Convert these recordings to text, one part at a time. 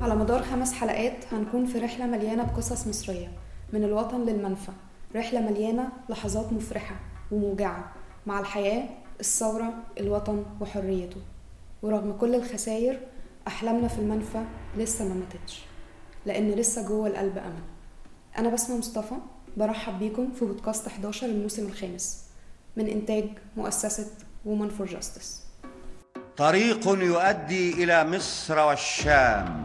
على مدار خمس حلقات هنكون في رحلة مليانة بقصص مصرية من الوطن للمنفى رحلة مليانة لحظات مفرحة وموجعة مع الحياة الثورة الوطن وحريته ورغم كل الخساير أحلامنا في المنفى لسه ما ماتتش لأن لسه جوه القلب أمل أنا بسمة مصطفى برحب بيكم في بودكاست 11 الموسم الخامس من إنتاج مؤسسة Women for Justice طريق يؤدي الى مصر والشام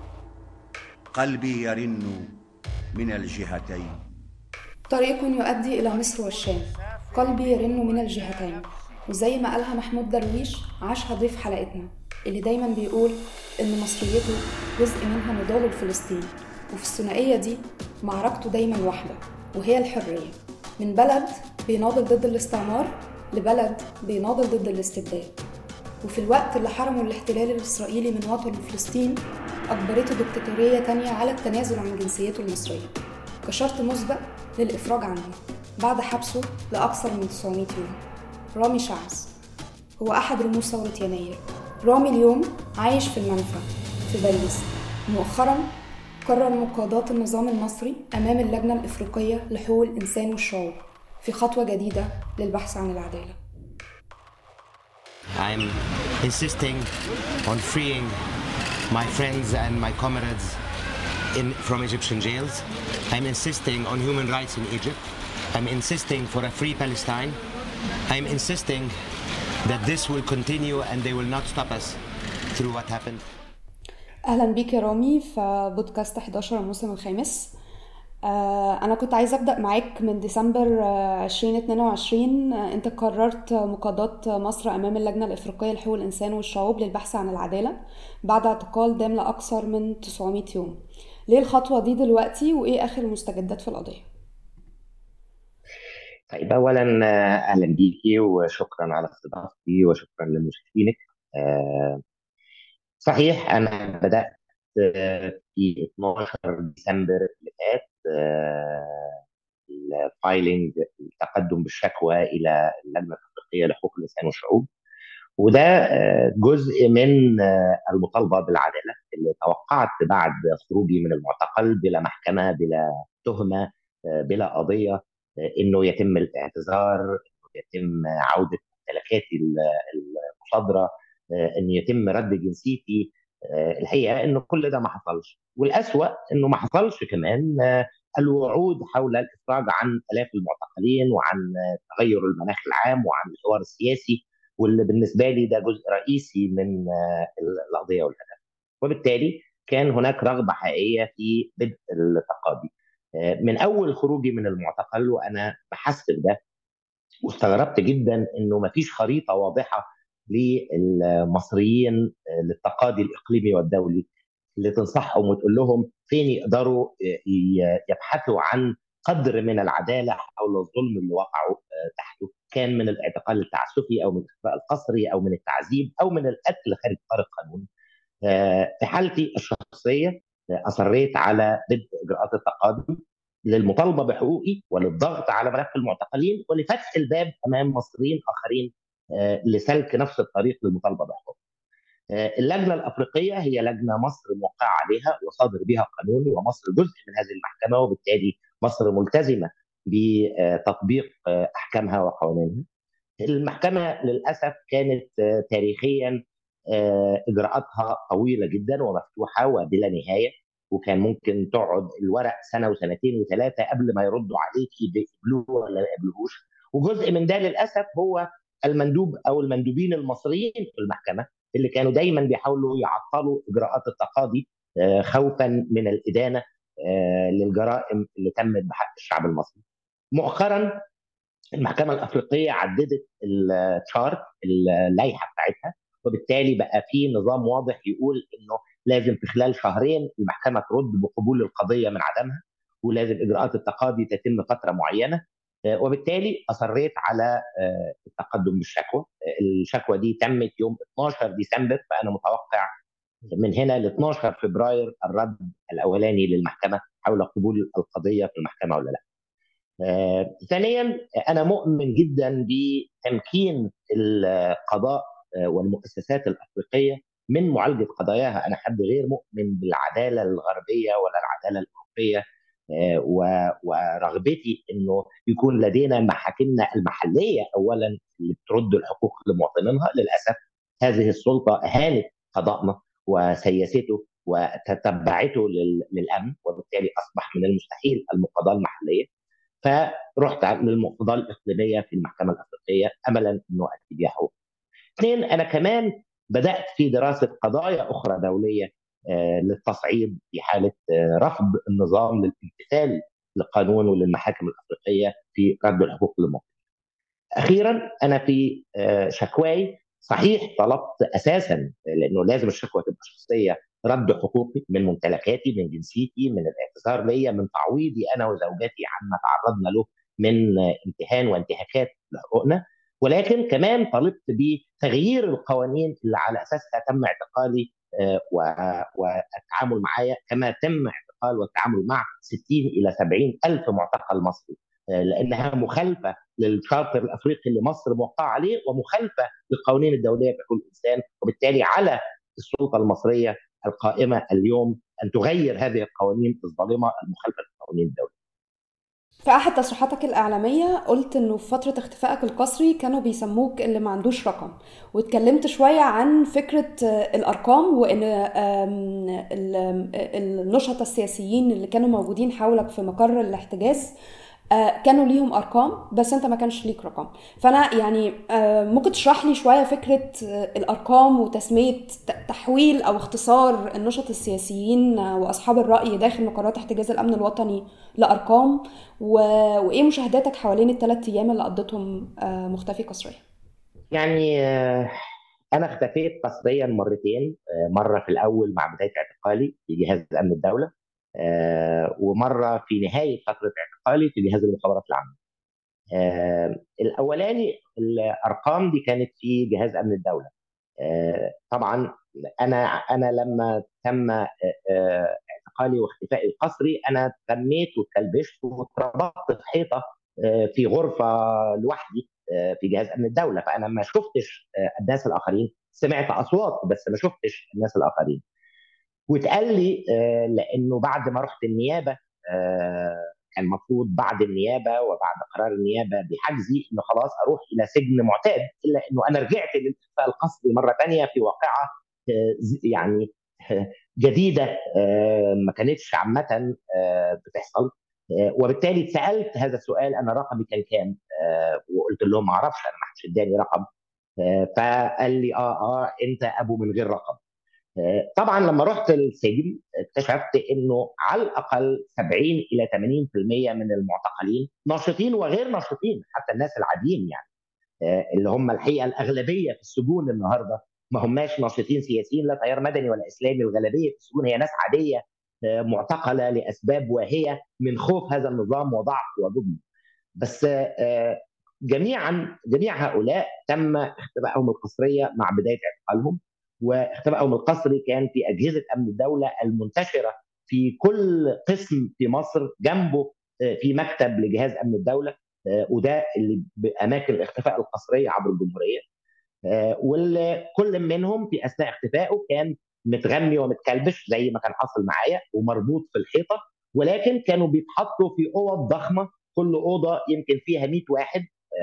قلبي يرن من الجهتين طريق يؤدي إلى مصر والشام قلبي يرن من الجهتين وزي ما قالها محمود درويش عاشها ضيف حلقتنا اللي دايما بيقول إن مصريته جزء منها نضاله الفلسطيني وفي الثنائية دي معركته دايما واحدة وهي الحرية من بلد بيناضل ضد الاستعمار لبلد بيناضل ضد الاستبداد وفي الوقت اللي حرموا الاحتلال الإسرائيلي من وطنه فلسطين أجبرته دكتاتورية تانية على التنازل عن جنسيته المصرية كشرط مسبق للإفراج عنه بعد حبسه لأكثر من 900 يوم رامي شعز هو أحد رموز ثورة يناير رامي اليوم عايش في المنفى في باريس مؤخرا قرر مقاضاة النظام المصري أمام اللجنة الإفريقية لحقوق الإنسان والشعوب في خطوة جديدة للبحث عن العدالة I'm insisting on freeing my friends and my comrades in, from Egyptian jails. I'm insisting on human rights in Egypt. I'm insisting for a free Palestine. I'm insisting that this will continue and they will not stop us through what happened. اهلا بيك يا رامي في بودكاست 11 الموسم الخامس آه، انا كنت عايزه ابدا معاك من ديسمبر آه، 2022 آه، انت قررت مقاضاه مصر امام اللجنه الافريقيه لحقوق الانسان والشعوب للبحث عن العداله بعد اعتقال دام لاكثر من 900 يوم ليه الخطوه دي دلوقتي وايه اخر المستجدات في القضيه طيب اولا آه، اهلا بيكي وشكرا على استضافتي وشكرا لمشاهدينك آه، صحيح انا بدات آه، في 12 ديسمبر اللي فات الفايلنج التقدم بالشكوى الى اللجنه الافريقيه لحقوق الانسان والشعوب وده آه، جزء من آه، المطالبه بالعداله اللي توقعت بعد خروجي من المعتقل بلا محكمه بلا تهمه آه، بلا قضيه آه، انه يتم الاعتذار انه يتم عوده ممتلكاتي ال- المصادره آه، ان يتم رد جنسيتي آه، الحقيقه انه كل ده ما حصلش والاسوا انه ما حصلش كمان آه، الوعود حول الافراج عن الاف المعتقلين وعن آه، تغير المناخ العام وعن الحوار السياسي واللي بالنسبه لي ده جزء رئيسي من آه، القضيه والهدف وبالتالي كان هناك رغبه حقيقيه في بدء التقاضي آه، من اول خروجي من المعتقل وانا بحثت في ده واستغربت جدا انه ما فيش خريطه واضحه للمصريين آه، للتقاضي الاقليمي والدولي اللي تنصحهم وتقول لهم فين يقدروا ي- ي- يبحثوا عن قدر من العداله حول الظلم اللي وقعوا آه، تحته كان من الاعتقال التعسفي او من الاخفاء القسري او من التعذيب او من القتل خارج اطار القانون آه، في حالتي الشخصيه آه، اصريت على بدء اجراءات التقاضي للمطالبه بحقوقي وللضغط على ملف المعتقلين ولفتح الباب امام مصريين اخرين آه، لسلك نفس الطريق للمطالبه بحقوقهم. آه، اللجنه الافريقيه هي لجنه مصر موقعه عليها وصادر بها قانون ومصر جزء من هذه المحكمه وبالتالي مصر ملتزمه بتطبيق آه، احكامها وقوانينها. المحكمه للاسف كانت آه، تاريخيا آه، اجراءاتها طويله جدا ومفتوحه وبلا نهايه وكان ممكن تقعد الورق سنه وسنتين وثلاثه قبل ما يردوا عليكي بيقبلوه ولا ما يقبلوهوش وجزء من ده للاسف هو المندوب او المندوبين المصريين في المحكمه اللي كانوا دايما بيحاولوا يعطلوا اجراءات التقاضي آه، خوفا من الادانه آه، للجرائم اللي تمت بحق الشعب المصري. مؤخرا المحكمه الافريقيه عددت التشارت اللائحه بتاعتها وبالتالي بقى في نظام واضح يقول انه لازم في خلال شهرين المحكمه ترد بقبول القضيه من عدمها ولازم اجراءات التقاضي تتم فتره معينه آه، وبالتالي اصريت على آه، التقدم بالشكوى آه، الشكوى دي تمت يوم 12 ديسمبر فانا متوقع من هنا ل 12 فبراير الرد الاولاني للمحكمه حول قبول القضيه في المحكمه ولا لا. آه، ثانيا انا مؤمن جدا بتمكين القضاء آه، والمؤسسات الافريقيه من معالجه قضاياها انا حد غير مؤمن بالعداله الغربيه ولا العداله الاوروبيه ورغبتي انه يكون لدينا محاكمنا المحليه اولا اللي بترد الحقوق لمواطنينها للاسف هذه السلطه اهانت قضاءنا وسياسته وتتبعته للامن وبالتالي اصبح من المستحيل المقاضاه المحليه فرحت للمقاضاه الاقليميه في المحكمه الافريقيه املا انه اتي بها حقوق. اثنين انا كمان بدات في دراسه قضايا اخرى دوليه للتصعيد في حاله رفض النظام للامتثال للقانون وللمحاكم الافريقيه في رد الحقوق للمواطنين. اخيرا انا في شكواي صحيح طلبت اساسا لانه لازم الشكوى تبقى شخصيه رد حقوقي من ممتلكاتي من جنسيتي من الاعتذار ليا من تعويضي انا وزوجتي عما تعرضنا له من امتهان وانتهاكات لحقوقنا ولكن كمان طلبت بتغيير القوانين اللي على اساسها تم اعتقالي والتعامل معايا كما تم اعتقال والتعامل مع 60 الى 70 الف معتقل مصري لانها مخالفه للشارتر الافريقي اللي مصر موقعه عليه ومخالفه للقوانين الدوليه في حقوق الانسان وبالتالي على السلطه المصريه القائمه اليوم ان تغير هذه القوانين الظالمه المخالفه للقوانين الدوليه. في احد تصريحاتك الاعلاميه قلت انه في فتره اختفائك القسري كانوا بيسموك اللي ما عندوش رقم واتكلمت شويه عن فكره الارقام وان النشطاء السياسيين اللي كانوا موجودين حولك في مقر الاحتجاز كانوا ليهم ارقام بس انت ما كانش ليك رقم فانا يعني ممكن تشرح لي شويه فكره الارقام وتسميه تحويل او اختصار النشط السياسيين واصحاب الراي داخل مقرات احتجاز الامن الوطني لارقام وايه مشاهداتك حوالين الثلاث ايام اللي قضيتهم مختفي قسريا يعني انا اختفيت قسريا مرتين مره في الاول مع بدايه اعتقالي في جهاز امن الدوله آه ومره في نهايه فتره اعتقالي في جهاز المخابرات العامه. آه الاولاني الارقام دي كانت في جهاز امن الدوله. آه طبعا انا انا لما تم اعتقالي واختفائي القسري انا تميت واتكلبشت واتربطت في حيطه في غرفه لوحدي في جهاز امن الدوله فانا ما شفتش الناس الاخرين سمعت اصوات بس ما شفتش الناس الاخرين. واتقال لي لانه بعد ما رحت النيابه كان المفروض بعد النيابه وبعد قرار النيابه بحجزي انه خلاص اروح الى سجن معتاد الا انه انا رجعت للاختفاء القسري مره ثانيه في واقعه يعني جديده ما كانتش عامه بتحصل وبالتالي اتسالت هذا السؤال انا رقمي كان كام وقلت لهم ما اعرفش انا ما حدش اداني رقم فقال لي اه اه انت ابو من غير رقم طبعا لما رحت السجن اكتشفت انه على الاقل 70 الى 80% من المعتقلين ناشطين وغير ناشطين حتى الناس العاديين يعني اللي هم الحقيقه الاغلبيه في السجون النهارده ما هماش ناشطين سياسيين لا تيار مدني ولا اسلامي الغالبيه في السجون هي ناس عاديه معتقله لاسباب واهيه من خوف هذا النظام وضعف وظلم بس جميعا جميع هؤلاء تم اختفائهم القسريه مع بدايه اعتقالهم واختفائهم القسري كان في اجهزه امن الدوله المنتشره في كل قسم في مصر جنبه في مكتب لجهاز امن الدوله وده اللي باماكن الاختفاء القسريه عبر الجمهوريه وكل منهم في اثناء اختفائه كان متغمي ومتكلبش زي ما كان حاصل معايا ومربوط في الحيطه ولكن كانوا بيتحطوا في اوض ضخمه كل اوضه يمكن فيها 100 واحد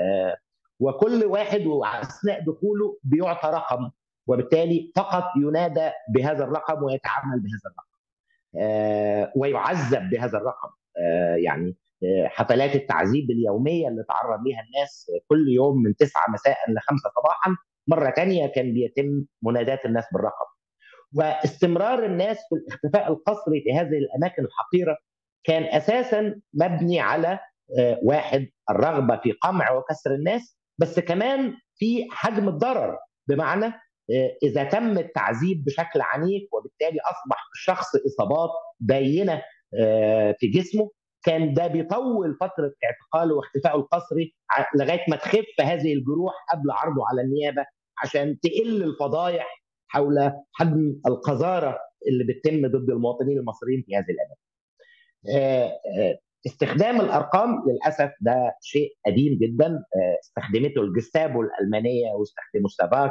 وكل واحد واثناء دخوله بيعطى رقم وبالتالي فقط ينادى بهذا الرقم ويتعامل بهذا الرقم آه ويعذب بهذا الرقم آه يعني آه حفلات التعذيب اليومية اللي تعرض لها الناس كل يوم من 9 مساء ل 5 صباحا مرة ثانية كان بيتم مناداة الناس بالرقم واستمرار الناس في الاختفاء القسري في هذه الأماكن الحقيرة كان أساسا مبني على واحد الرغبة في قمع وكسر الناس بس كمان في حجم الضرر بمعنى اذا تم التعذيب بشكل عنيف وبالتالي اصبح الشخص اصابات باينه في جسمه كان ده بيطول فتره اعتقاله واختفائه القسري لغايه ما تخف هذه الجروح قبل عرضه على النيابه عشان تقل الفضايح حول حجم القذاره اللي بتتم ضد المواطنين المصريين في هذه الاماكن. استخدام الارقام للاسف ده شيء قديم جدا استخدمته الجستابو الالمانيه واستخدمه سافاك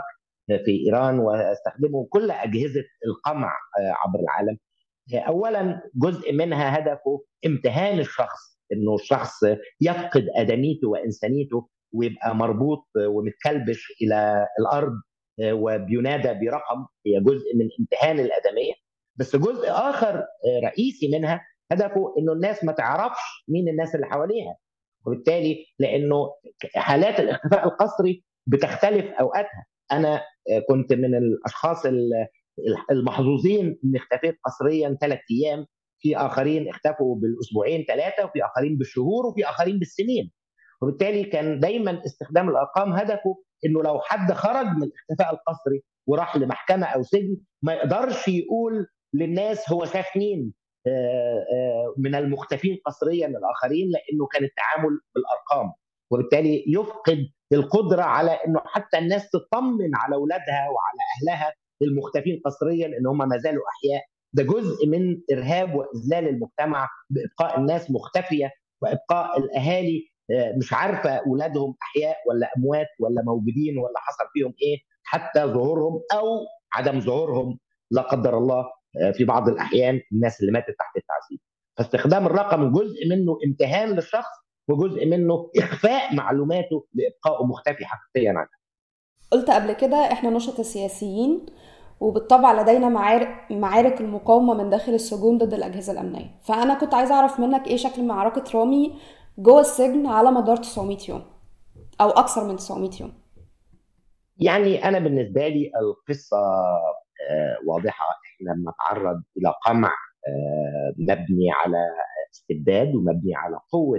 في ايران واستخدموا كل اجهزه القمع عبر العالم اولا جزء منها هدفه امتهان الشخص انه الشخص يفقد ادميته وانسانيته ويبقى مربوط ومتكلبش الى الارض وبينادى برقم هي جزء من امتهان الادميه بس جزء اخر رئيسي منها هدفه انه الناس ما تعرفش مين الناس اللي حواليها وبالتالي لانه حالات الاختفاء القسري بتختلف اوقاتها انا كنت من الاشخاص المحظوظين اني اختفيت قسريا ثلاث ايام في اخرين اختفوا بالاسبوعين ثلاثه وفي اخرين بالشهور وفي اخرين بالسنين وبالتالي كان دايما استخدام الارقام هدفه انه لو حد خرج من الاختفاء القسري وراح لمحكمه او سجن ما يقدرش يقول للناس هو شاف مين من المختفين قسريا الاخرين لانه كان التعامل بالارقام وبالتالي يفقد القدره على انه حتى الناس تطمن على اولادها وعلى اهلها المختفين قسريا ان هم ما زالوا احياء ده جزء من ارهاب واذلال المجتمع بابقاء الناس مختفيه وابقاء الاهالي مش عارفه اولادهم احياء ولا اموات ولا موجودين ولا حصل فيهم ايه حتى ظهورهم او عدم ظهورهم لا قدر الله في بعض الاحيان الناس اللي ماتت تحت التعذيب فاستخدام الرقم جزء منه امتهان للشخص وجزء منه اخفاء معلوماته لابقائه مختفي حقيقيا عنها قلت قبل كده احنا نشط السياسيين وبالطبع لدينا معارك, معارك المقاومه من داخل السجون ضد الاجهزه الامنيه فانا كنت عايزه اعرف منك ايه شكل معركه رامي جوه السجن على مدار 900 يوم او اكثر من 900 يوم يعني انا بالنسبه لي القصه واضحه احنا بنتعرض الى قمع مبني على استبداد ومبني على قوه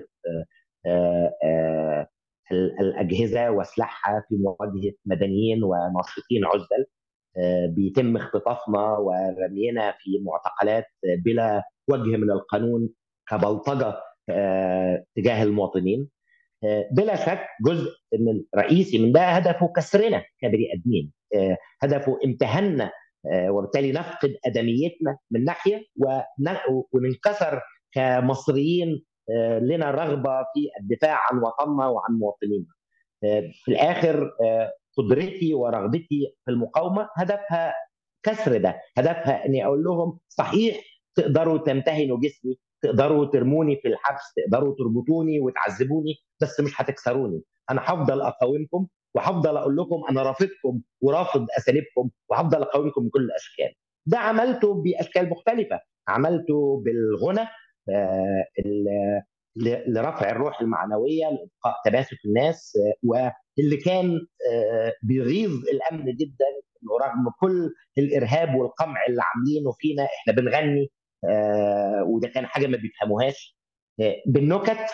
الاجهزه وسلاحها في مواجهه مدنيين وناشطين عزل بيتم اختطافنا ورمينا في معتقلات بلا وجه من القانون كبلطجه تجاه المواطنين بلا شك جزء من رئيسي من ده هدفه كسرنا كبني ادمين هدفه امتهنا وبالتالي نفقد ادميتنا من ناحيه وننكسر كمصريين لنا رغبه في الدفاع عن وطننا وعن مواطنينا. في الاخر قدرتي ورغبتي في المقاومه هدفها كسر ده، هدفها اني اقول لهم صحيح تقدروا تمتهنوا جسمي، تقدروا ترموني في الحبس، تقدروا تربطوني وتعذبوني بس مش هتكسروني، انا هفضل اقاومكم وهفضل اقول لكم انا رافضكم ورافض اساليبكم وهفضل اقاومكم بكل الاشكال. ده عملته باشكال مختلفه، عملته بالغنى آه لرفع الروح المعنويه لابقاء تماسك الناس آه واللي كان آه بيغيظ الامن جدا انه رغم كل الارهاب والقمع اللي عاملينه فينا احنا بنغني وده كان حاجه ما بيفهموهاش بالنكت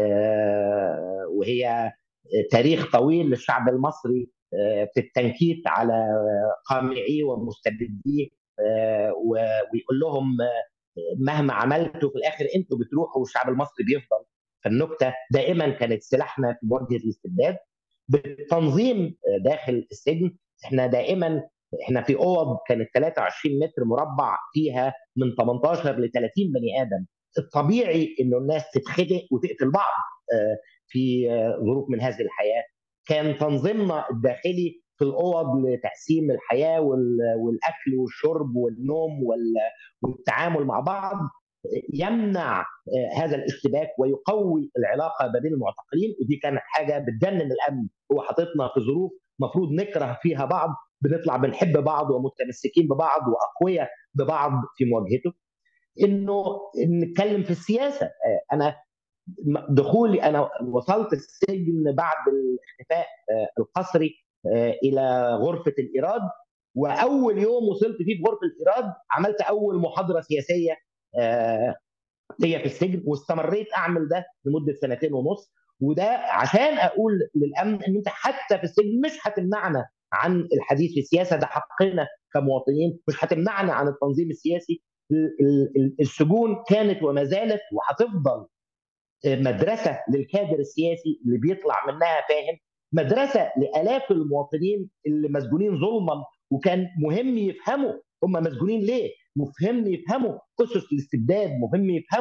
وهي تاريخ طويل للشعب المصري في التنكيت على قامعيه ومستبديه ويقول لهم مهما عملتوا في الاخر انتوا بتروحوا والشعب المصري بيفضل فالنكته دائما كانت سلاحنا في مواجهه الاستبداد بالتنظيم داخل السجن احنا دائما احنا في اوض كانت 23 متر مربع فيها من 18 ل 30 بني ادم الطبيعي انه الناس تتخدق وتقتل بعض في ظروف من هذه الحياه كان تنظيمنا الداخلي في الاوض لتقسيم الحياه والاكل والشرب والنوم والتعامل مع بعض يمنع هذا الاشتباك ويقوي العلاقه ما بين المعتقلين ودي كانت حاجه بتجنن الامن هو حاططنا في ظروف مفروض نكره فيها بعض بنطلع بنحب بعض ومتمسكين ببعض واقوياء ببعض في مواجهته انه نتكلم في السياسه انا دخولي انا وصلت السجن بعد الاختفاء القسري الى غرفه الايراد واول يوم وصلت فيه في غرفه الايراد عملت اول محاضره سياسيه ليا في السجن واستمريت اعمل ده لمده سنتين ونص وده عشان اقول للامن ان انت حتى في السجن مش هتمنعنا عن الحديث في السياسه ده حقنا كمواطنين مش هتمنعنا عن التنظيم السياسي السجون كانت وما زالت وهتفضل مدرسه للكادر السياسي اللي بيطلع منها فاهم مدرسه لالاف المواطنين اللي مسجونين ظلما وكان مهم يفهموا هم مسجونين ليه؟ مهم يفهموا اسس الاستبداد، مهم يفهموا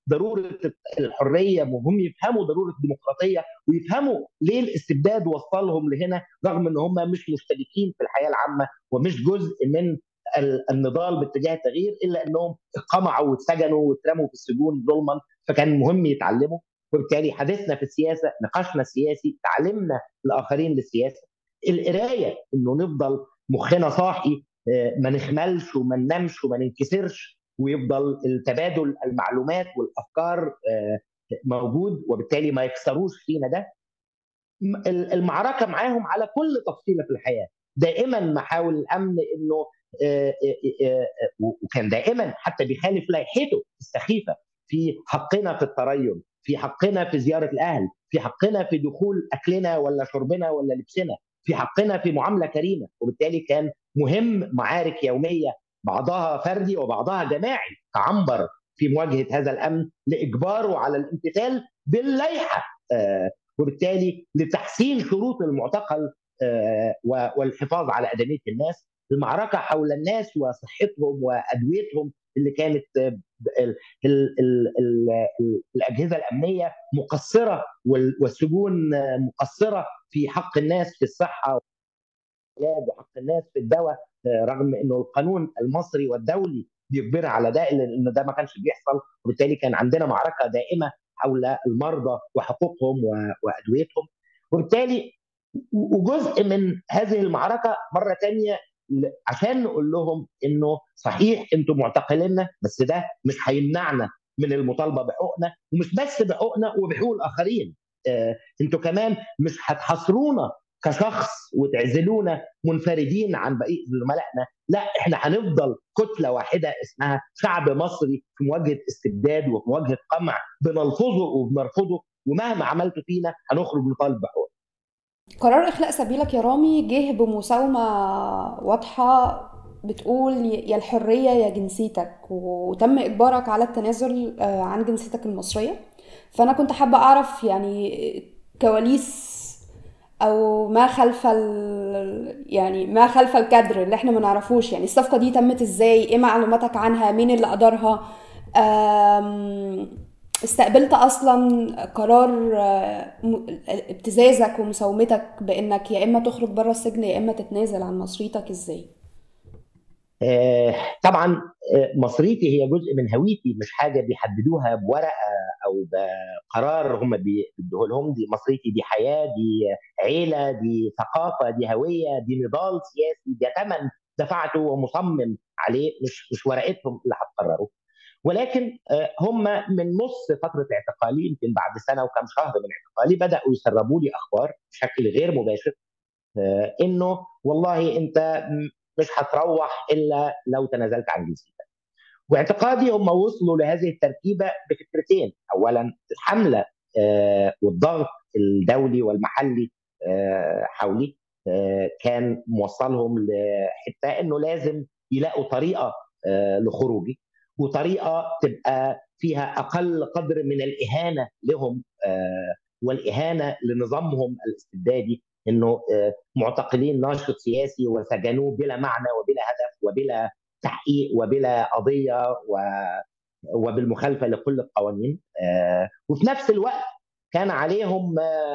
ضروره الحريه وهم يفهموا ضروره الديمقراطيه ويفهموا ليه الاستبداد وصلهم لهنا رغم ان هم مش مشتركين في الحياه العامه ومش جزء من النضال باتجاه التغيير الا انهم اقمعوا واتسجنوا واترموا في السجون ظلما فكان مهم يتعلموا وبالتالي حديثنا في السياسه نقاشنا السياسي تعلمنا الاخرين للسياسه القرايه انه نفضل مخنا صاحي ما نخملش وما ننامش وما ننكسرش ويفضل التبادل المعلومات والافكار موجود وبالتالي ما يكسروش فينا ده المعركه معاهم على كل تفصيله في الحياه دائما محاول الامن انه وكان دائما حتى بيخالف لائحته السخيفه في حقنا في التريث في حقنا في زياره الاهل في حقنا في دخول اكلنا ولا شربنا ولا لبسنا في حقنا في معامله كريمه وبالتالي كان مهم معارك يوميه بعضها فردي وبعضها جماعي كعنبر في مواجهه هذا الامن لاجباره على الامتثال باللائحه آه وبالتالي لتحسين شروط المعتقل آه والحفاظ على ادميه الناس المعركه حول الناس وصحتهم وادويتهم اللي كانت ال ال ال ال الاجهزه الامنيه مقصره والسجون مقصره في حق الناس في الصحه وحق الناس في الدواء رغم انه القانون المصري والدولي بيجبرها على ده لان ده ما كانش بيحصل وبالتالي كان عندنا معركه دائمه حول المرضى وحقوقهم وادويتهم وبالتالي وجزء من هذه المعركه مره ثانيه عشان نقول لهم انه صحيح انتم معتقليننا بس ده مش هيمنعنا من المطالبه بحقوقنا ومش بس بحقوقنا وبحقوق الاخرين آه انتوا كمان مش هتحصرونا كشخص وتعزلونا منفردين عن بقيه زملائنا لا احنا هنفضل كتله واحده اسمها شعب مصري في مواجهه استبداد وفي مواجهه قمع بنلفظه وبنرفضه ومهما عملتوا فينا هنخرج نطالب بحقوقنا قرار إخلاء سبيلك يا رامي جه بمساومة واضحة بتقول يا الحرية يا جنسيتك وتم إجبارك على التنازل عن جنسيتك المصرية فأنا كنت حابة أعرف يعني كواليس أو ما خلف ال... يعني ما خلف الكادر اللي احنا ما نعرفوش يعني الصفقة دي تمت ازاي ايه معلوماتك عنها مين اللي أدارها أم... استقبلت اصلا قرار ابتزازك ومساومتك بانك يا اما تخرج بره السجن يا اما تتنازل عن مصريتك ازاي؟ آه طبعا مصريتي هي جزء من هويتي مش حاجه بيحددوها بورقه او بقرار هم بيدوه لهم دي مصريتي دي حياه دي عيله دي ثقافه دي هويه دي نضال سياسي ده ثمن دفعته ومصمم عليه مش مش ورقتهم اللي هتقرره ولكن هم من نص فتره اعتقالي يمكن بعد سنه وكم شهر من اعتقالي بداوا يسربوا لي اخبار بشكل غير مباشر انه والله انت مش هتروح الا لو تنازلت عن جنسيتك. واعتقادي هم وصلوا لهذه التركيبه بفكرتين، اولا الحمله والضغط الدولي والمحلي حولي كان موصلهم لحته انه لازم يلاقوا طريقه لخروجي وطريقه تبقى فيها اقل قدر من الاهانه لهم آه والاهانه لنظامهم الاستبدادي انه آه معتقلين ناشط سياسي وسجنوه بلا معنى وبلا هدف وبلا تحقيق وبلا قضيه و وبالمخالفه لكل القوانين آه وفي نفس الوقت كان عليهم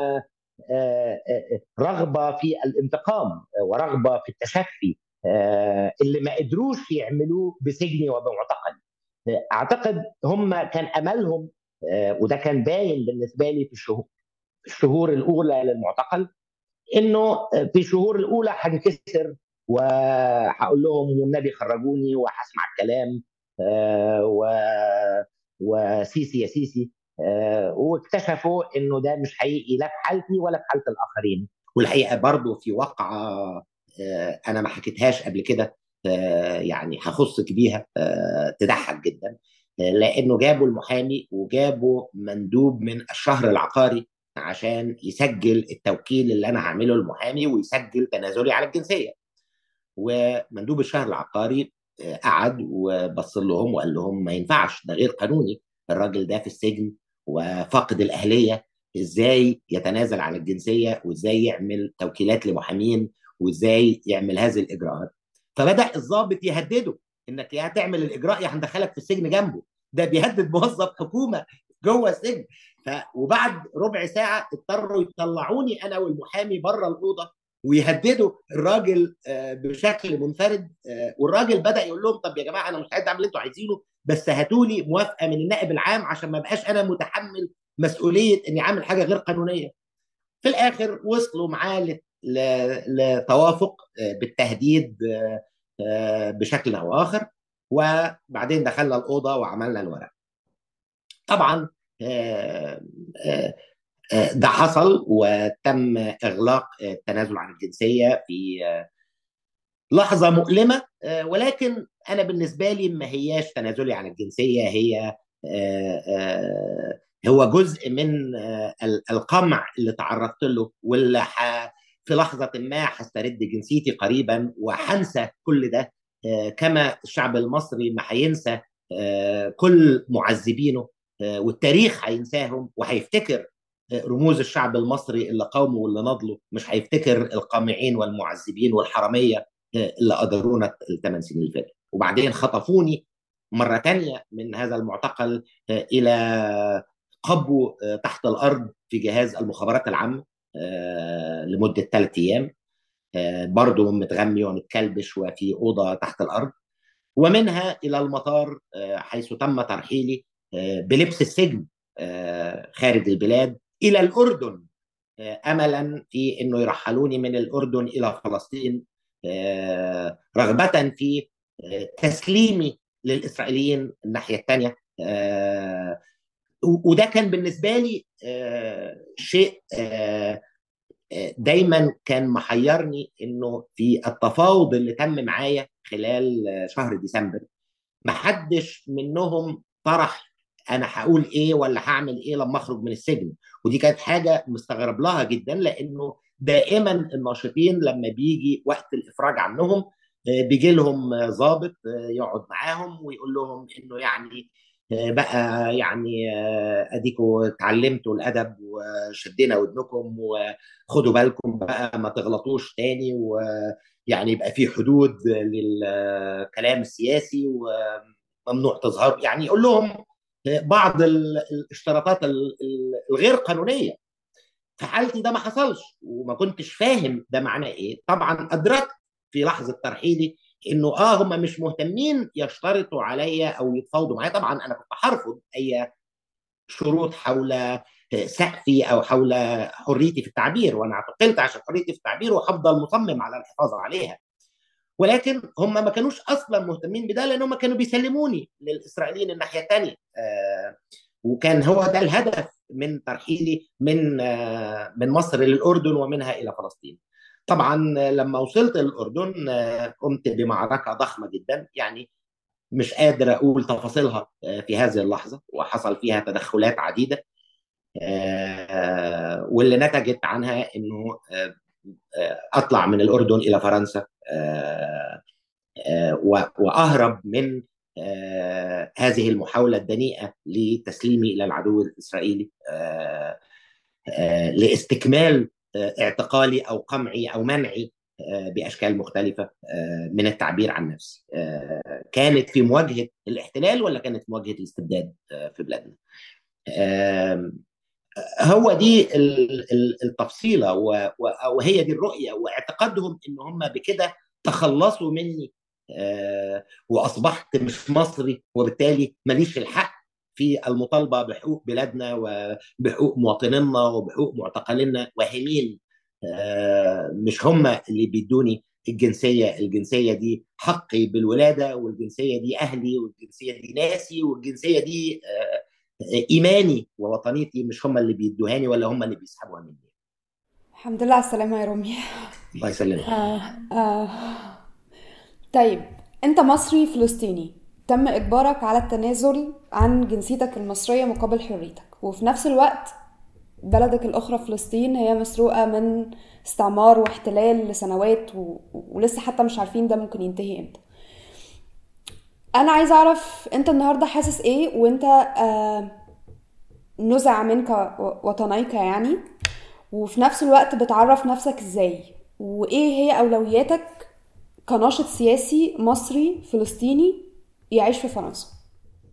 رغبه في الانتقام ورغبه في التشفي اللي ما قدروش يعملوه بسجني وبمعتقلي اعتقد هم كان املهم وده كان باين بالنسبه لي في الشهور الشهور الاولى للمعتقل انه في الشهور الاولى هنكسر وهقول لهم والنبي خرجوني وهسمع الكلام و وسيسي يا سيسي واكتشفوا انه ده مش حقيقي لا في حالتي ولا في حاله الاخرين والحقيقه برضو في واقعه انا ما حكيتهاش قبل كده يعني هخصك بيها تضحك جدا لانه جابوا المحامي وجابوا مندوب من الشهر العقاري عشان يسجل التوكيل اللي انا هعمله المحامي ويسجل تنازلي على الجنسيه ومندوب الشهر العقاري قعد وبص لهم وقال لهم ما ينفعش ده غير قانوني الراجل ده في السجن وفاقد الاهليه ازاي يتنازل عن الجنسيه وازاي يعمل توكيلات لمحامين وازاي يعمل هذه الاجراءات فبدا الضابط يهدده انك يا هتعمل الاجراء يا هندخلك في السجن جنبه ده بيهدد موظف حكومه جوه السجن ف... وبعد ربع ساعه اضطروا يطلعوني انا والمحامي بره الاوضه ويهددوا الراجل بشكل منفرد والراجل بدا يقول لهم طب يا جماعه انا مستعد اعمل اللي انتوا عايزينه بس هاتوا لي موافقه من النائب العام عشان ما بقاش انا متحمل مسؤوليه اني عامل حاجه غير قانونيه. في الاخر وصلوا معاه لتوافق بالتهديد بشكل او اخر وبعدين دخلنا الاوضه وعملنا الورق. طبعا ده حصل وتم اغلاق التنازل عن الجنسيه في لحظه مؤلمه ولكن انا بالنسبه لي ما هياش تنازلي عن الجنسيه هي هو جزء من القمع اللي تعرضت له واللي في لحظه ما هسترد جنسيتي قريبا وهنسى كل ده كما الشعب المصري ما هينسى كل معذبينه والتاريخ هينساهم وهيفتكر رموز الشعب المصري اللي قاوموا واللي نضلوا مش هيفتكر القامعين والمعذبين والحراميه اللي قدرونا الثمان سنين اللي فاتوا وبعدين خطفوني مره تانية من هذا المعتقل الى قبو تحت الارض في جهاز المخابرات العامه لمده ثلاث ايام برضه متغمي ومتكلبش وفي اوضه تحت الارض ومنها الى المطار حيث تم ترحيلي بلبس السجن خارج البلاد الى الاردن املا في انه يرحلوني من الاردن الى فلسطين رغبه في تسليمي للاسرائيليين الناحيه الثانيه وده كان بالنسبه لي شيء دايما كان محيرني انه في التفاوض اللي تم معايا خلال شهر ديسمبر ما حدش منهم طرح انا هقول ايه ولا هعمل ايه لما اخرج من السجن ودي كانت حاجه مستغرب لها جدا لانه دائما الناشطين لما بيجي وقت الافراج عنهم بيجي لهم ضابط يقعد معاهم ويقول لهم انه يعني بقى يعني اديكوا اتعلمتوا الادب وشدينا ودنكم وخدوا بالكم بقى ما تغلطوش تاني ويعني يبقى في حدود للكلام السياسي وممنوع تظهر يعني يقول لهم بعض الاشتراطات الغير قانونيه في حالتي ده ما حصلش وما كنتش فاهم ده معناه ايه طبعا ادركت في لحظه ترحيلي انه اه هم مش مهتمين يشترطوا عليا او يتفاوضوا معايا طبعا انا كنت هرفض اي شروط حول سقفي او حول حريتي في التعبير وانا اعتقلت عشان حريتي في التعبير وهفضل مصمم على الحفاظ عليها ولكن هم ما كانوش اصلا مهتمين بده لان هم كانوا بيسلموني للاسرائيليين الناحيه الثانيه آه وكان هو ده الهدف من ترحيلي من آه من مصر للاردن ومنها الى فلسطين طبعا لما وصلت الاردن آه قمت بمعركه ضخمه جدا يعني مش قادر اقول تفاصيلها في هذه اللحظه وحصل فيها تدخلات عديده واللي نتجت عنها انه اطلع من الاردن الى فرنسا واهرب من هذه المحاوله الدنيئه لتسليمي الى العدو الاسرائيلي لاستكمال اعتقالي او قمعي او منعي باشكال مختلفه من التعبير عن نفسي كانت في مواجهه الاحتلال ولا كانت في مواجهه الاستبداد في بلادنا هو دي التفصيله وهي دي الرؤيه واعتقادهم ان هم بكده تخلصوا مني واصبحت مش مصري وبالتالي ماليش الحق في المطالبه بحقوق بلادنا وبحقوق مواطنينا وبحقوق معتقلينا واهمين مش هم اللي بيدوني الجنسيه الجنسيه دي حقي بالولاده والجنسيه دي اهلي والجنسيه دي ناسي والجنسيه دي ايماني ووطنيتي مش هم اللي بيدوهاني ولا هم اللي بيسحبوها مني الحمد لله على السلامه يا رامي الله يسلمك آه آه. طيب انت مصري فلسطيني تم اجبارك على التنازل عن جنسيتك المصريه مقابل حريتك وفي نفس الوقت بلدك الاخرى فلسطين هي مسروقه من استعمار واحتلال لسنوات و... ولسه حتى مش عارفين ده ممكن ينتهي امتى انا عايزه اعرف انت النهارده حاسس ايه وانت آه نزع منك وطنيك يعني وفي نفس الوقت بتعرف نفسك ازاي وايه هي اولوياتك كناشط سياسي مصري فلسطيني يعيش في فرنسا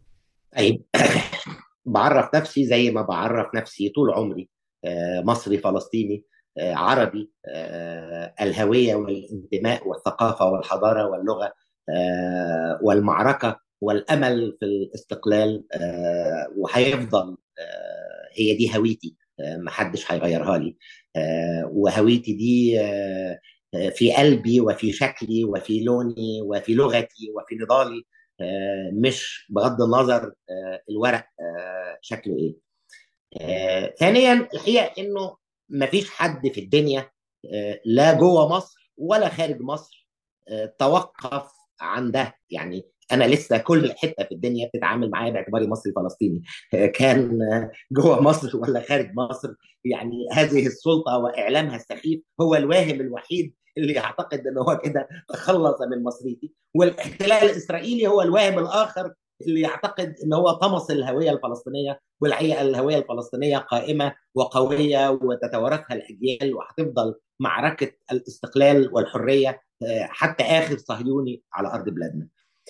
طيب بعرف نفسي زي ما بعرف نفسي طول عمري مصري فلسطيني عربي الهوية والانتماء والثقافة والحضارة واللغة والمعركة والأمل في الاستقلال وهيفضل هي دي هويتي محدش هيغيرها لي وهويتي دي في قلبي وفي شكلي وفي لوني وفي لغتي وفي نضالي مش بغض النظر الورق شكله ايه ثانيا الحقيقه انه مفيش حد في الدنيا لا جوه مصر ولا خارج مصر توقف عن ده يعني انا لسه كل حته في الدنيا بتتعامل معايا باعتباري مصري فلسطيني كان جوه مصر ولا خارج مصر يعني هذه السلطه واعلامها السخيف هو الواهم الوحيد اللي يعتقد ان هو كده تخلص من مصريتي والاحتلال الاسرائيلي هو الواهم الاخر اللي يعتقد ان هو طمس الهويه الفلسطينيه والحقيقه الهويه الفلسطينيه قائمه وقويه وتتوارثها الاجيال وهتفضل معركه الاستقلال والحريه حتى اخر صهيوني على ارض بلادنا.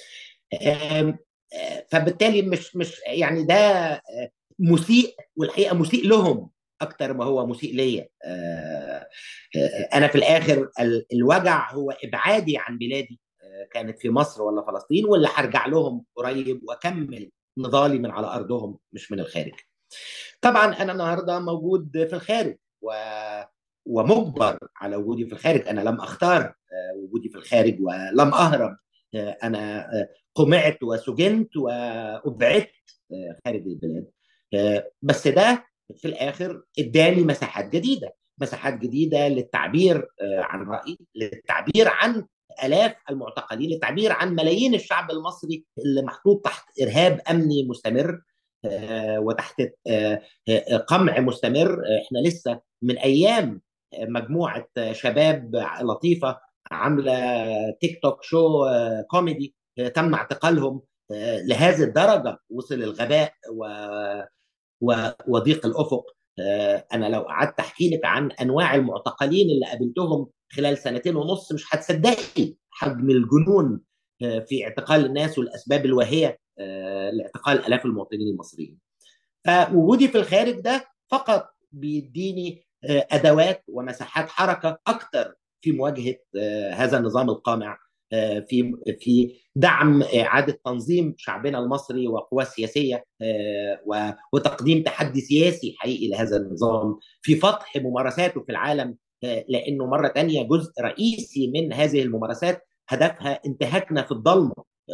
فبالتالي مش مش يعني ده مسيء والحقيقه مسيء لهم اكتر ما هو مسيء ليا انا في الاخر الوجع هو ابعادي عن بلادي كانت في مصر ولا فلسطين واللي هرجع لهم قريب واكمل نضالي من على ارضهم مش من الخارج طبعا انا النهارده موجود في الخارج و... ومجبر على وجودي في الخارج انا لم اختار وجودي في الخارج ولم اهرب انا قمعت وسجنت وابعدت خارج البلاد بس ده في الاخر اداني مساحات جديده مساحات جديده للتعبير عن رايي للتعبير عن الاف المعتقلين للتعبير عن ملايين الشعب المصري اللي محطوط تحت ارهاب امني مستمر وتحت قمع مستمر احنا لسه من ايام مجموعه شباب لطيفه عامله تيك توك شو كوميدي تم اعتقالهم لهذه الدرجه وصل الغباء و وضيق الافق انا لو قعدت احكي لك عن انواع المعتقلين اللي قابلتهم خلال سنتين ونص مش هتصدقي حجم الجنون في اعتقال الناس والاسباب الواهيه لاعتقال الاف المواطنين المصريين. فوجودي في الخارج ده فقط بيديني ادوات ومساحات حركه اكثر في مواجهه هذا النظام القامع في في دعم اعاده تنظيم شعبنا المصري وقواه السياسيه وتقديم تحدي سياسي حقيقي لهذا النظام في فتح ممارساته في العالم لانه مره ثانيه جزء رئيسي من هذه الممارسات هدفها انتهاكنا في الضلمه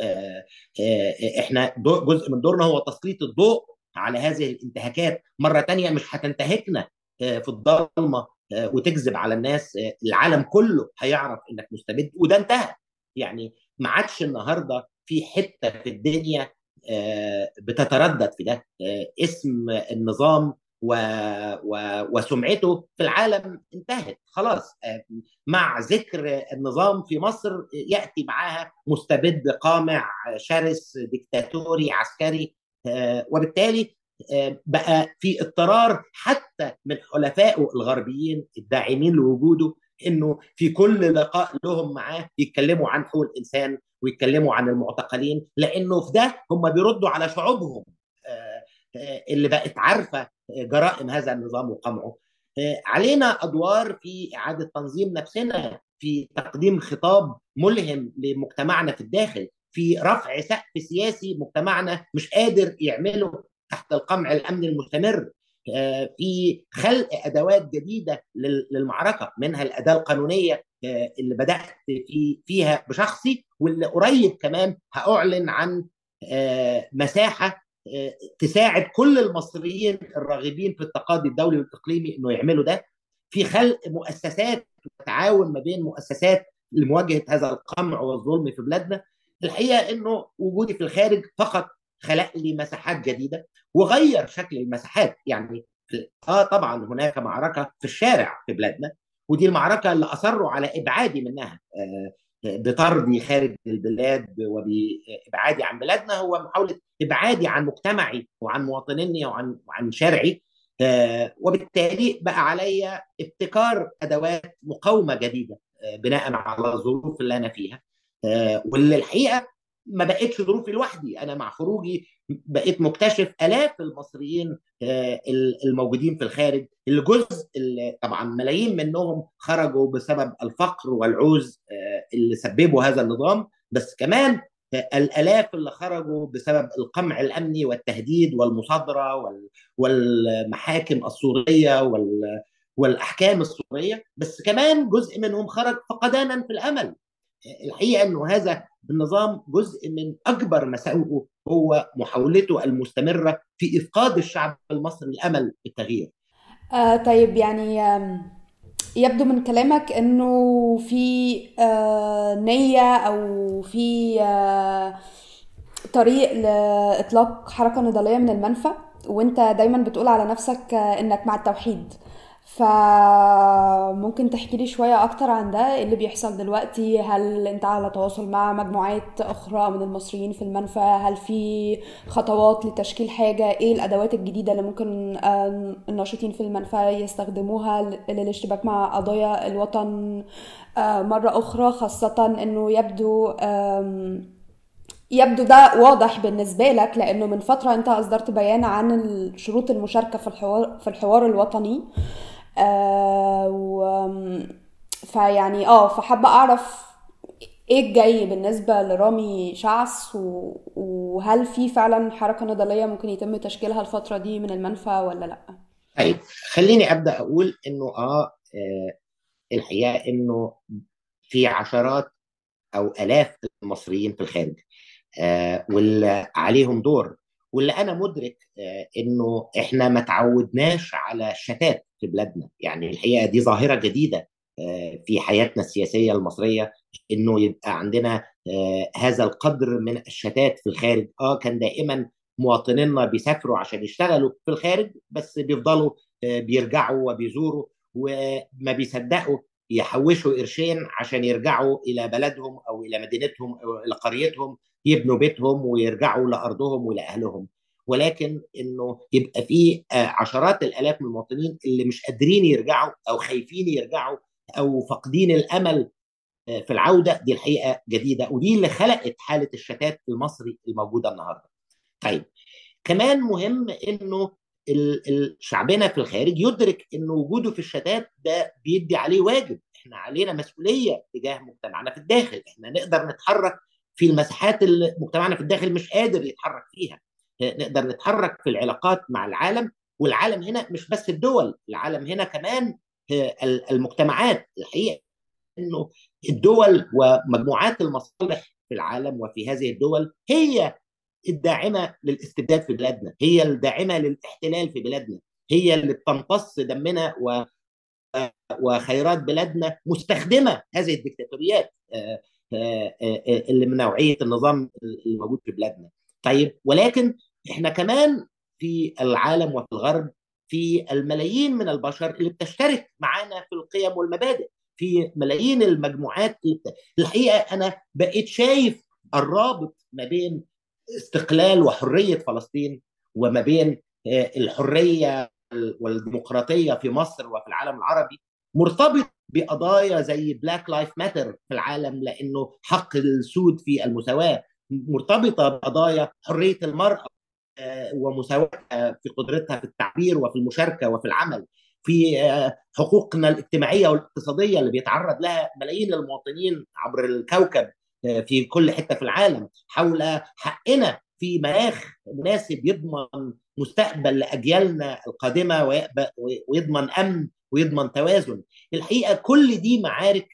احنا جزء من دورنا هو تسليط الضوء على هذه الانتهاكات مره ثانيه مش هتنتهكنا في الضلمه وتكذب على الناس العالم كله هيعرف انك مستبد وده انتهى يعني ما عادش النهارده في حته في الدنيا بتتردد في ده اسم النظام و... و... وسمعته في العالم انتهت خلاص مع ذكر النظام في مصر ياتي معها مستبد قامع شرس ديكتاتوري عسكري وبالتالي بقى في اضطرار حتى من حلفائه الغربيين الداعمين لوجوده انه في كل لقاء لهم معاه يتكلموا عن حقوق الانسان ويتكلموا عن المعتقلين لانه في ده هم بيردوا على شعوبهم اللي بقت عارفه جرائم هذا النظام وقمعه علينا ادوار في اعاده تنظيم نفسنا في تقديم خطاب ملهم لمجتمعنا في الداخل في رفع سقف سياسي مجتمعنا مش قادر يعمله تحت القمع الامني المستمر في خلق ادوات جديده للمعركه منها الاداه القانونيه اللي بدات في فيها بشخصي واللي قريب كمان هاعلن عن مساحه تساعد كل المصريين الراغبين في التقاضي الدولي والاقليمي انه يعملوا ده في خلق مؤسسات وتعاون ما بين مؤسسات لمواجهه هذا القمع والظلم في بلادنا الحقيقه انه وجودي في الخارج فقط خلق لي مساحات جديده وغير شكل المساحات يعني اه طبعا هناك معركه في الشارع في بلادنا ودي المعركه اللي اصروا على ابعادي منها آه بطردي خارج البلاد وبابعادي عن بلادنا هو محاوله ابعادي عن مجتمعي وعن مواطنيني وعن وعن شرعي آه وبالتالي بقى عليا ابتكار ادوات مقاومه جديده آه بناء على الظروف اللي انا فيها واللي الحقيقه ما بقتش ظروفي لوحدي انا مع خروجي بقيت مكتشف الاف المصريين الموجودين في الخارج اللي جزء اللي طبعا ملايين منهم خرجوا بسبب الفقر والعوز اللي سببوا هذا النظام بس كمان الالاف اللي خرجوا بسبب القمع الامني والتهديد والمصادره والمحاكم السوريه والاحكام السوريه بس كمان جزء منهم خرج فقدانا في الامل الحقيقه انه هذا النظام جزء من اكبر مساوئه هو محاولته المستمره في افقاد الشعب المصري الامل بالتغيير. آه طيب يعني يبدو من كلامك انه في آه نيه او في آه طريق لاطلاق حركه نضاليه من المنفى وانت دايما بتقول على نفسك انك مع التوحيد فممكن تحكي لي شوية أكتر عن ده إيه اللي بيحصل دلوقتي هل أنت على تواصل مع مجموعات أخرى من المصريين في المنفى هل في خطوات لتشكيل حاجة إيه الأدوات الجديدة اللي ممكن الناشطين في المنفى يستخدموها للاشتباك مع قضايا الوطن مرة أخرى خاصة إنه يبدو يبدو ده واضح بالنسبة لك لأنه من فترة أنت أصدرت بيان عن شروط المشاركة في الحوار في الحوار الوطني آه و فيعني اه فحابة أعرف ايه الجاي بالنسبة لرامي شعث و... وهل في فعلا حركة نضالية ممكن يتم تشكيلها الفترة دي من المنفى ولا لأ؟ طيب خليني أبدأ أقول إنه آه, آه الحقيقة إنه في عشرات أو آلاف المصريين في الخارج آه واللي عليهم دور واللي انا مدرك آه انه احنا ما تعودناش على الشتات في بلادنا يعني الحقيقه دي ظاهره جديده آه في حياتنا السياسيه المصريه انه يبقى عندنا هذا القدر من الشتات في الخارج اه كان دائما مواطنينا بيسافروا عشان يشتغلوا في الخارج بس بيفضلوا بيرجعوا وبيزوروا وما بيصدقوا يحوشوا قرشين عشان يرجعوا الى بلدهم او الى مدينتهم او الى قريتهم يبنوا بيتهم ويرجعوا لارضهم ولاهلهم ولكن انه يبقى في عشرات الالاف من المواطنين اللي مش قادرين يرجعوا او خايفين يرجعوا او فاقدين الامل في العوده دي الحقيقه جديده ودي اللي خلقت حاله الشتات المصري الموجوده النهارده. طيب كمان مهم انه شعبنا في الخارج يدرك ان وجوده في الشتات ده بيدي عليه واجب احنا علينا مسؤوليه تجاه مجتمعنا في الداخل احنا نقدر نتحرك في المساحات اللي مجتمعنا في الداخل مش قادر يتحرك فيها نقدر نتحرك في العلاقات مع العالم والعالم هنا مش بس الدول العالم هنا كمان المجتمعات الحقيقه انه الدول ومجموعات المصالح في العالم وفي هذه الدول هي الداعمه للاستبداد في بلادنا هي الداعمه للاحتلال في بلادنا هي اللي بتمتص دمنا و وخيرات بلادنا مستخدمه هذه الدكتاتوريات اللي من نوعيه النظام الموجود في بلادنا طيب ولكن احنا كمان في العالم وفي الغرب في الملايين من البشر اللي بتشترك معانا في القيم والمبادئ في ملايين المجموعات اللي بت... الحقيقه انا بقيت شايف الرابط ما بين استقلال وحريه فلسطين وما بين الحريه والديمقراطيه في مصر وفي العالم العربي مرتبط بقضايا زي بلاك لايف ماتر في العالم لانه حق السود في المساواه مرتبطه بقضايا حريه المراه ومساواتها في قدرتها في التعبير وفي المشاركه وفي العمل في حقوقنا الاجتماعيه والاقتصاديه اللي بيتعرض لها ملايين المواطنين عبر الكوكب في كل حته في العالم حول حقنا في مناخ مناسب يضمن مستقبل لاجيالنا القادمه ويضمن امن ويضمن توازن الحقيقه كل دي معارك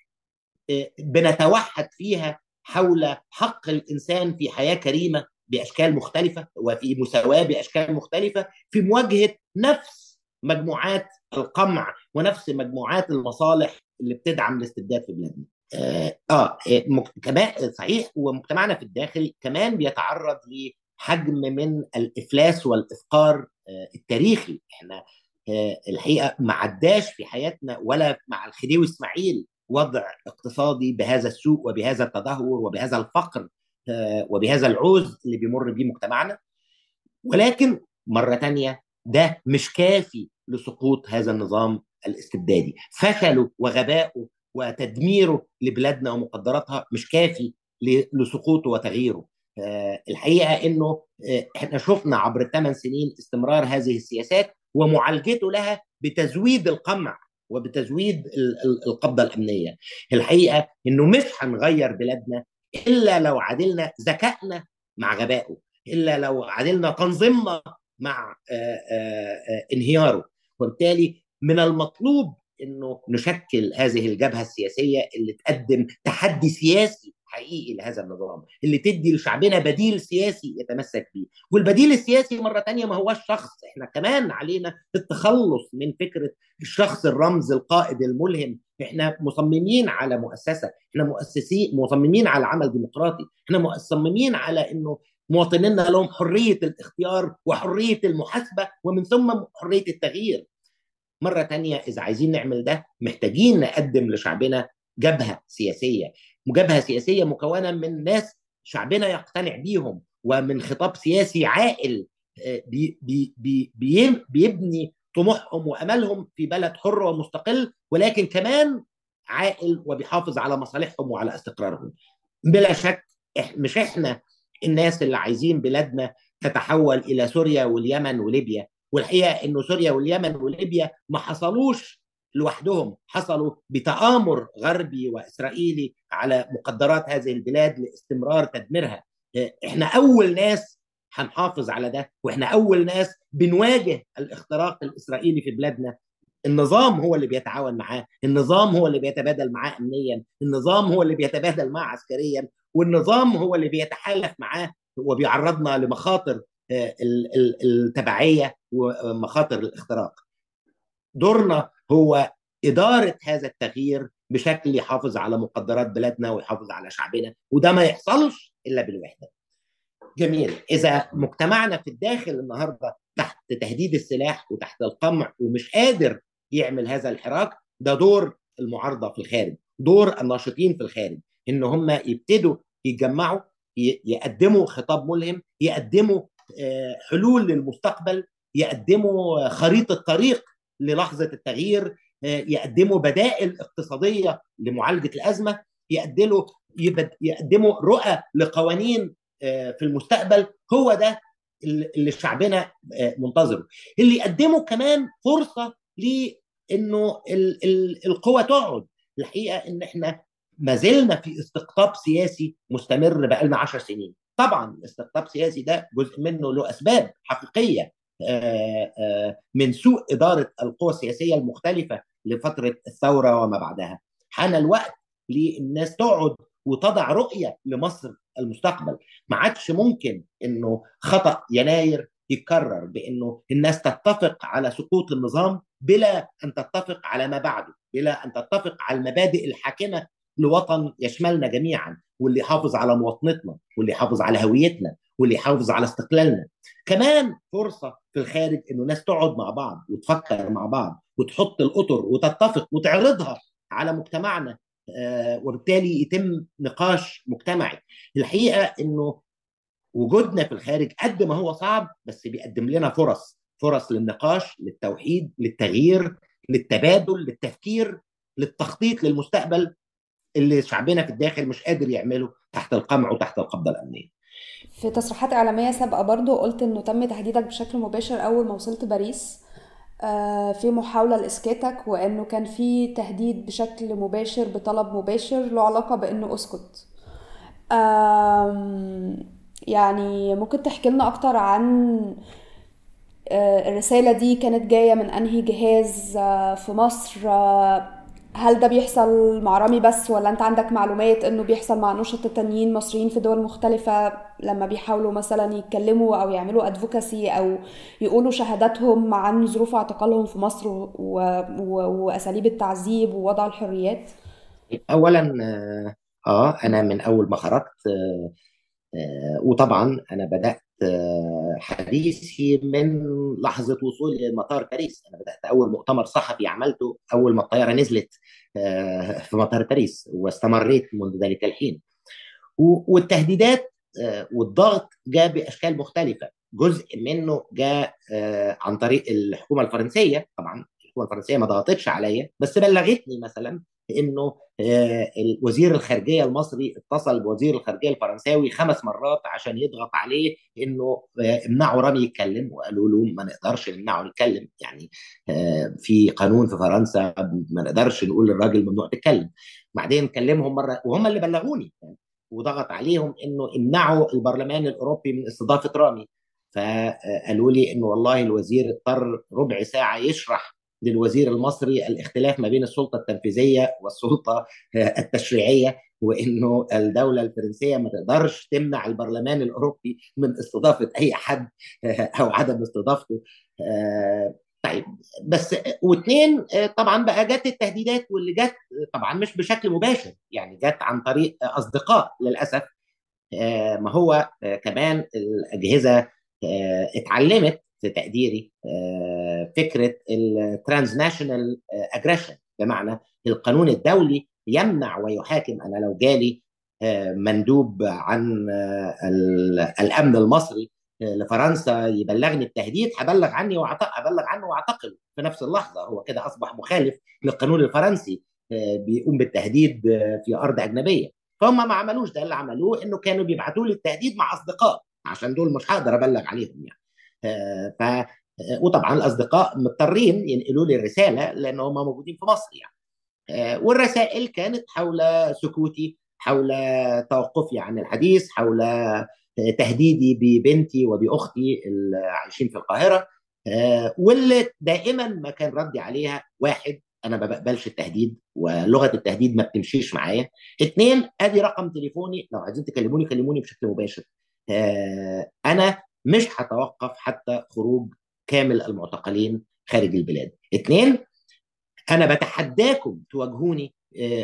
بنتوحد فيها حول حق الانسان في حياه كريمه باشكال مختلفه وفي مساواه باشكال مختلفه في مواجهه نفس مجموعات القمع ونفس مجموعات المصالح اللي بتدعم الاستبداد في بلادنا. اه, آه كمان صحيح ومجتمعنا في الداخل كمان بيتعرض لحجم من الافلاس والافقار آه التاريخي احنا آه الحقيقه ما عداش في حياتنا ولا مع الخديوي اسماعيل وضع اقتصادي بهذا السوء وبهذا التدهور وبهذا الفقر آه وبهذا العوز اللي بيمر بيه مجتمعنا ولكن مره ثانيه ده مش كافي لسقوط هذا النظام الاستبدادي فشله وغبائه وتدميره لبلادنا ومقدراتها مش كافي لسقوطه وتغييره الحقيقه انه احنا شفنا عبر الثمان سنين استمرار هذه السياسات ومعالجته لها بتزويد القمع وبتزويد القبضه الامنيه. الحقيقه انه مش هنغير بلادنا الا لو عدلنا ذكائنا مع غبائه، الا لو عدلنا تنظيمنا مع انهياره، وبالتالي من المطلوب انه نشكل هذه الجبهه السياسيه اللي تقدم تحدي سياسي حقيقي لهذا النظام اللي تدي لشعبنا بديل سياسي يتمسك به والبديل السياسي مرة تانية ما هوش شخص احنا كمان علينا التخلص من فكرة الشخص الرمز القائد الملهم احنا مصممين على مؤسسة احنا مؤسسين مصممين على عمل ديمقراطي احنا مصممين على انه مواطنينا لهم حرية الاختيار وحرية المحاسبة ومن ثم حرية التغيير مرة تانية إذا عايزين نعمل ده محتاجين نقدم لشعبنا جبهة سياسية جبهه سياسيه مكونه من ناس شعبنا يقتنع بيهم ومن خطاب سياسي عاقل بي بي بي بي بيبني طموحهم واملهم في بلد حر ومستقل ولكن كمان عاقل وبيحافظ على مصالحهم وعلى استقرارهم بلا شك مش احنا الناس اللي عايزين بلادنا تتحول الى سوريا واليمن وليبيا والحقيقه انه سوريا واليمن وليبيا ما حصلوش لوحدهم حصلوا بتآمر غربي وإسرائيلي على مقدرات هذه البلاد لاستمرار تدميرها احنا أول ناس هنحافظ على ده واحنا أول ناس بنواجه الاختراق الإسرائيلي في بلادنا النظام هو اللي بيتعاون معاه النظام هو اللي بيتبادل معاه أمنيا النظام هو اللي بيتبادل معاه عسكريا والنظام هو اللي بيتحالف معاه وبيعرضنا لمخاطر التبعية ومخاطر الاختراق دورنا هو إدارة هذا التغيير بشكل يحافظ على مقدرات بلادنا ويحافظ على شعبنا وده ما يحصلش إلا بالوحدة جميل إذا مجتمعنا في الداخل النهاردة تحت تهديد السلاح وتحت القمع ومش قادر يعمل هذا الحراك ده دور المعارضة في الخارج دور الناشطين في الخارج إن هم يبتدوا يتجمعوا يقدموا خطاب ملهم يقدموا حلول للمستقبل يقدموا خريطة طريق للحظه التغيير يقدموا بدائل اقتصاديه لمعالجه الازمه يقدموا يقدموا رؤى لقوانين في المستقبل هو ده اللي شعبنا منتظره اللي يقدموا كمان فرصه لانه القوى تقعد الحقيقه ان احنا ما زلنا في استقطاب سياسي مستمر بقالنا 10 سنين طبعا الاستقطاب السياسي ده جزء منه له اسباب حقيقيه من سوء إدارة القوى السياسية المختلفة لفترة الثورة وما بعدها حان الوقت للناس تقعد وتضع رؤية لمصر المستقبل ما عادش ممكن انه خطأ يناير يتكرر بانه الناس تتفق على سقوط النظام بلا ان تتفق على ما بعده بلا ان تتفق على المبادئ الحاكمه لوطن يشملنا جميعا واللي يحافظ على مواطنتنا واللي يحافظ على هويتنا واللي يحافظ على استقلالنا كمان فرصه في الخارج انه ناس تقعد مع بعض وتفكر مع بعض وتحط الاطر وتتفق وتعرضها على مجتمعنا آه وبالتالي يتم نقاش مجتمعي الحقيقه انه وجودنا في الخارج قد ما هو صعب بس بيقدم لنا فرص فرص للنقاش للتوحيد للتغيير للتبادل للتفكير للتخطيط للمستقبل اللي شعبنا في الداخل مش قادر يعمله تحت القمع وتحت القبضه الامنيه في تصريحات إعلامية سابقة برضو قلت إنه تم تهديدك بشكل مباشر أول ما وصلت باريس في محاولة لإسكاتك وإنه كان في تهديد بشكل مباشر بطلب مباشر له علاقة بإنه أسكت يعني ممكن تحكي لنا أكتر عن الرسالة دي كانت جاية من أنهي جهاز في مصر هل ده بيحصل مع رامي بس ولا انت عندك معلومات انه بيحصل مع نشطة تانيين مصريين في دول مختلفة لما بيحاولوا مثلا يتكلموا او يعملوا ادفوكاسي او يقولوا شهاداتهم عن ظروف اعتقالهم في مصر و... و... واساليب التعذيب ووضع الحريات اولا اه انا من اول ما خرجت آه آه وطبعا انا بدات آه حديثي من لحظه وصولي لمطار باريس انا بدات اول مؤتمر صحفي عملته اول ما الطياره نزلت في مطار باريس واستمريت منذ ذلك الحين والتهديدات والضغط جاء باشكال مختلفه جزء منه جاء عن طريق الحكومه الفرنسيه طبعا الحكومه الفرنسيه ما ضغطتش عليا بس بلغتني مثلا انه وزير الخارجيه المصري اتصل بوزير الخارجيه الفرنساوي خمس مرات عشان يضغط عليه انه امنعوا رامي يتكلم وقالوا له ما نقدرش نمنعه يتكلم يعني في قانون في فرنسا ما نقدرش نقول للراجل ممنوع تتكلم بعدين كلمهم مره وهم اللي بلغوني وضغط عليهم انه امنعوا البرلمان الاوروبي من استضافه رامي فقالوا لي انه والله الوزير اضطر ربع ساعه يشرح للوزير المصري الاختلاف ما بين السلطه التنفيذيه والسلطه التشريعيه وانه الدوله الفرنسيه ما تقدرش تمنع البرلمان الاوروبي من استضافه اي حد او عدم استضافته طيب بس واثنين طبعا بقى جت التهديدات واللي جت طبعا مش بشكل مباشر يعني جت عن طريق اصدقاء للاسف ما هو كمان الاجهزه اتعلمت في تقديري فكره الترانزناشونال اجريشن بمعنى القانون الدولي يمنع ويحاكم انا لو جالي مندوب عن الامن المصري لفرنسا يبلغني التهديد هبلغ عني هبلغ عنه واعتقله في نفس اللحظه هو كده اصبح مخالف للقانون الفرنسي بيقوم بالتهديد في ارض اجنبيه فهم ما عملوش ده اللي عملوه انه كانوا بيبعتوا لي التهديد مع اصدقاء عشان دول مش هقدر ابلغ عليهم يعني ف وطبعا الاصدقاء مضطرين ينقلوا لي الرساله لان هم موجودين في مصر يعني والرسائل كانت حول سكوتي حول توقفي عن الحديث حول تهديدي ببنتي وباختي العايشين في القاهره واللي دائما ما كان ردي عليها واحد انا ما بقبلش التهديد ولغه التهديد ما بتمشيش معايا اثنين ادي رقم تليفوني لو عايزين تكلموني كلموني بشكل مباشر انا مش هتوقف حتى خروج كامل المعتقلين خارج البلاد اثنين انا بتحداكم تواجهوني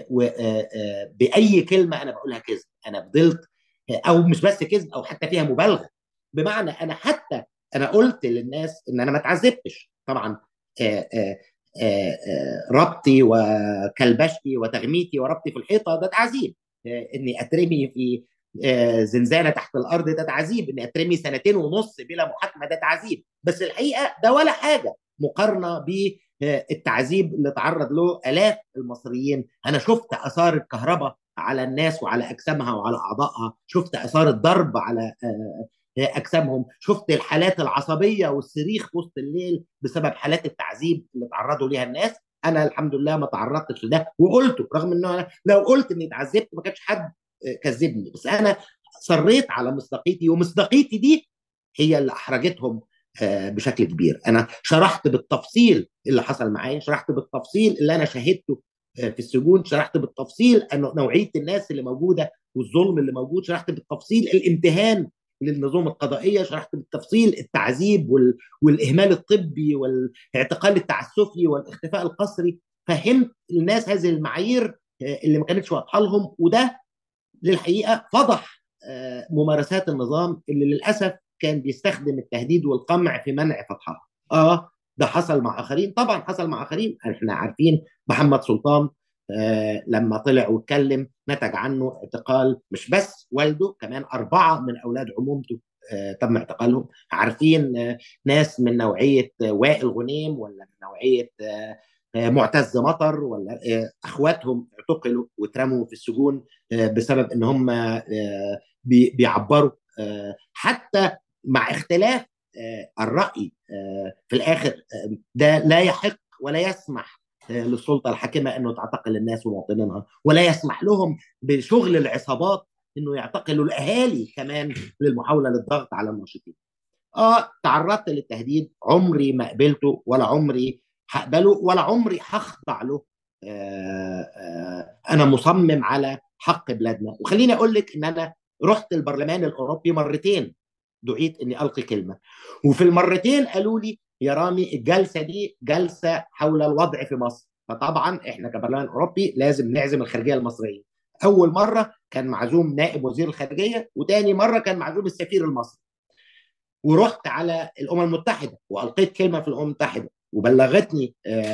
باي كلمه انا بقولها كذب انا فضلت او مش بس كذب او حتى فيها مبالغه بمعنى انا حتى انا قلت للناس ان انا ما اتعذبتش طبعا آآ آآ ربطي وكلبشتي وتغميتي وربطي في الحيطه ده تعذيب اني اترمي في زنزانه تحت الارض ده تعذيب اني اترمي سنتين ونص بلا محاكمه ده تعذيب بس الحقيقه ده ولا حاجه مقارنه بالتعذيب اللي تعرض له الاف المصريين انا شفت اثار الكهرباء على الناس وعلى اجسامها وعلى اعضائها شفت اثار الضرب على اجسامهم شفت الحالات العصبيه والصريخ في وسط الليل بسبب حالات التعذيب اللي تعرضوا ليها الناس انا الحمد لله ما تعرضتش لده وقلته رغم انه أنا لو قلت اني اتعذبت ما كانش حد كذبني بس انا صريت على مصداقيتي ومصداقيتي دي هي اللي احرجتهم بشكل كبير انا شرحت بالتفصيل اللي حصل معايا شرحت بالتفصيل اللي انا شاهدته في السجون شرحت بالتفصيل نوعيه الناس اللي موجوده والظلم اللي موجود شرحت بالتفصيل الامتهان للنظام القضائيه شرحت بالتفصيل التعذيب وال... والاهمال الطبي والاعتقال التعسفي والاختفاء القسري فهمت الناس هذه المعايير اللي ما كانتش واضحه لهم وده للحقيقه فضح ممارسات النظام اللي للاسف كان بيستخدم التهديد والقمع في منع فتحها اه ده حصل مع اخرين طبعا حصل مع اخرين احنا عارفين محمد سلطان آه لما طلع واتكلم نتج عنه اعتقال مش بس والده كمان اربعه من اولاد عمومته آه تم اعتقالهم عارفين آه ناس من نوعيه وائل غنيم ولا من نوعيه معتز مطر ولا اخواتهم اعتقلوا واترموا في السجون بسبب ان هم بيعبروا حتى مع اختلاف الراي في الاخر ده لا يحق ولا يسمح للسلطه الحاكمه انه تعتقل الناس ومواطنينها ولا يسمح لهم بشغل العصابات انه يعتقلوا الاهالي كمان للمحاوله للضغط على الناشطين. اه تعرضت للتهديد عمري ما قبلته ولا عمري هقبله ولا عمري هخضع له آه آه انا مصمم على حق بلادنا وخليني اقول لك ان انا رحت البرلمان الاوروبي مرتين دعيت اني القي كلمه وفي المرتين قالوا لي يا رامي الجلسه دي جلسه حول الوضع في مصر فطبعا احنا كبرلمان اوروبي لازم نعزم الخارجيه المصريه اول مره كان معزوم نائب وزير الخارجيه وتاني مره كان معزوم السفير المصري ورحت على الامم المتحده والقيت كلمه في الامم المتحده وبلغتني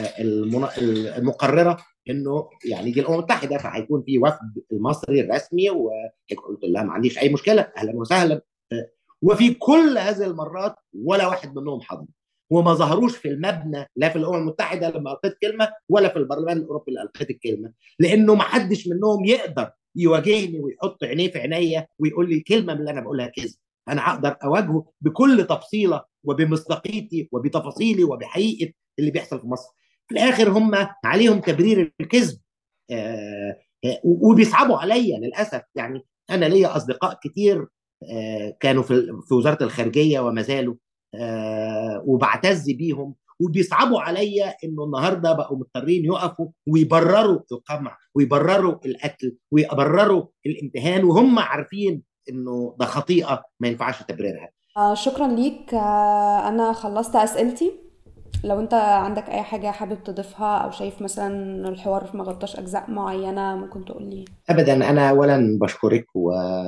المقرره انه يعني دي الامم المتحده فهيكون في وفد المصري الرسمي وقلت لها ما عنديش اي مشكله اهلا وسهلا وفي كل هذه المرات ولا واحد منهم حضر وما ظهروش في المبنى لا في الامم المتحده لما القيت كلمه ولا في البرلمان الاوروبي اللي القيت الكلمه لانه ما حدش منهم يقدر يواجهني ويحط عينيه في عينيا ويقول لي كلمه من اللي انا بقولها كذب انا هقدر اواجهه بكل تفصيله وبمصداقيتي وبتفاصيلي وبحقيقه اللي بيحصل في مصر في الاخر هم عليهم تبرير الكذب آه وبيصعبوا عليا للاسف يعني انا ليا اصدقاء كتير آه كانوا في في وزاره الخارجيه وما زالوا آه وبعتز بيهم وبيصعبوا عليا انه النهارده بقوا مضطرين يقفوا ويبرروا القمع ويبرروا القتل ويبرروا الامتهان وهم عارفين انه ده خطيئه ما ينفعش تبريرها آه شكرا ليك آه انا خلصت اسئلتي لو انت عندك اي حاجه حابب تضيفها او شايف مثلا الحوار ما غطاش اجزاء معينه ممكن تقول لي ابدا انا اولا بشكرك و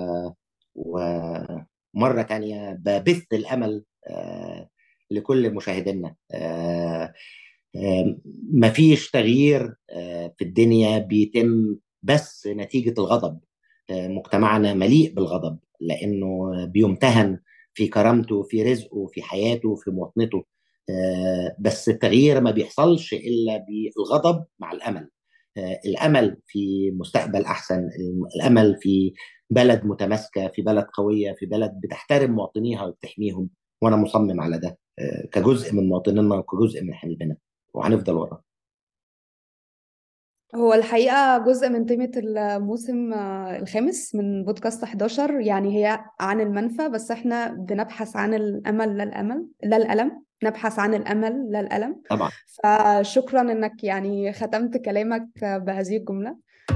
ومره تانية ببث الامل آه لكل مشاهدينا آه آه مفيش تغيير في الدنيا بيتم بس نتيجه الغضب مجتمعنا مليء بالغضب لانه بيمتهن في كرامته في رزقه في حياته في مواطنته بس التغيير ما بيحصلش الا بالغضب مع الامل الامل في مستقبل احسن الامل في بلد متماسكه في بلد قويه في بلد بتحترم مواطنيها وبتحميهم وانا مصمم على ده كجزء من مواطنينا وكجزء من حلمنا وهنفضل وراه هو الحقيقة جزء من تيمة الموسم الخامس من بودكاست 11 يعني هي عن المنفى بس احنا بنبحث عن الأمل لا الأمل لا الألم نبحث عن الأمل لا الألم طبعا فشكرا إنك يعني ختمت كلامك بهذه الجملة